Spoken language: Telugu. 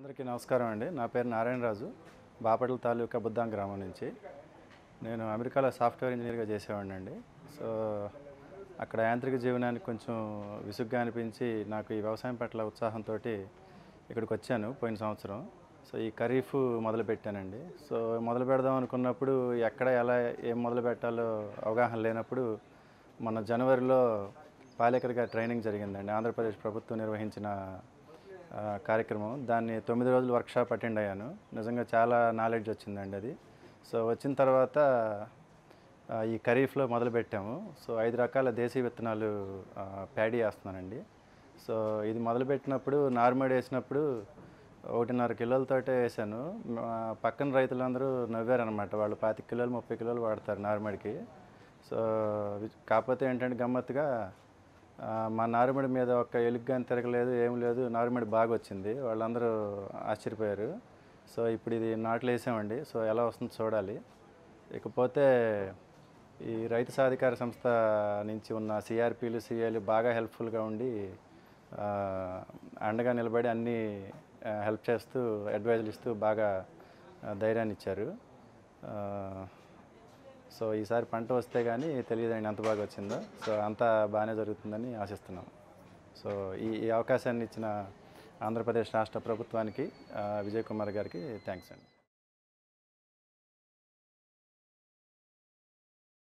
అందరికీ నమస్కారం అండి నా పేరు నారాయణరాజు బాపట్ల తాలూకా బుద్దాం గ్రామం నుంచి నేను అమెరికాలో సాఫ్ట్వేర్ ఇంజనీర్గా చేసేవాడిని అండి సో అక్కడ యాంత్రిక జీవనానికి కొంచెం విసుగ్గా అనిపించి నాకు ఈ వ్యవసాయం పట్ల ఉత్సాహంతో ఇక్కడికి వచ్చాను పోయిన సంవత్సరం సో ఈ ఖరీఫ్ మొదలు పెట్టానండి సో మొదలు పెడదాం అనుకున్నప్పుడు ఎక్కడ ఎలా ఏం మొదలు పెట్టాలో అవగాహన లేనప్పుడు మన జనవరిలో పాలేకర్ గారి ట్రైనింగ్ జరిగిందండి ఆంధ్రప్రదేశ్ ప్రభుత్వం నిర్వహించిన ఆ, కార్యక్రమం దాన్ని తొమ్మిది రోజులు వర్క్షాప్ అటెండ్ అయ్యాను నిజంగా చాలా నాలెడ్జ్ వచ్చిందండి అది సో వచ్చిన తర్వాత ఆ, ఈ ఖరీఫ్లో మొదలు పెట్టాము సో ఐదు రకాల దేశీ విత్తనాలు ఆ, ప్యాడీ వేస్తున్నానండి సో ఇది మొదలుపెట్టినప్పుడు నార్మల్ వేసినప్పుడు ఒకటిన్నర కిలోలతోటే వేసాను మా పక్కన రైతులందరూ నవ్వారనమాట వాళ్ళు పాతిక కిలోలు ముప్పై కిలోలు వాడతారు నార్మడికి సో వి- కాకపోతే ఏంటంటే గమ్మత్తుగా ఆ, మా నారుమడి మీద ఒక్క ఎలుగు కానీ తిరగలేదు ఏం లేదు నారుమడి బాగా వచ్చింది వాళ్ళందరూ ఆశ్చర్యపోయారు సో ఇప్పుడు ఇది నాట్లు వేసామండి సో ఎలా వస్తుందో చూడాలి ఇకపోతే ఈ రైతు సాధికార సంస్థ నుంచి ఉన్న సిఆర్పీలు సిఏలు బాగా హెల్ప్ఫుల్గా ఉండి ఆ, అండగా నిలబడి అన్నీ ఆ, హెల్ప్ చేస్తూ అడ్వైజులు ఇస్తూ బాగా ఆ, ధైర్యాన్ని ఇచ్చారు ఆ, సో ఈసారి పంట వస్తే కానీ తెలియదండి ఎంత బాగా వచ్చిందో సో అంతా బాగానే జరుగుతుందని ఆశిస్తున్నాం సో ఈ ఈ అవకాశాన్ని ఇచ్చిన ఆంధ్రప్రదేశ్ రాష్ట్ర ప్రభుత్వానికి ఆ, విజయ్ కుమార్ గారికి థ్యాంక్స్ అండి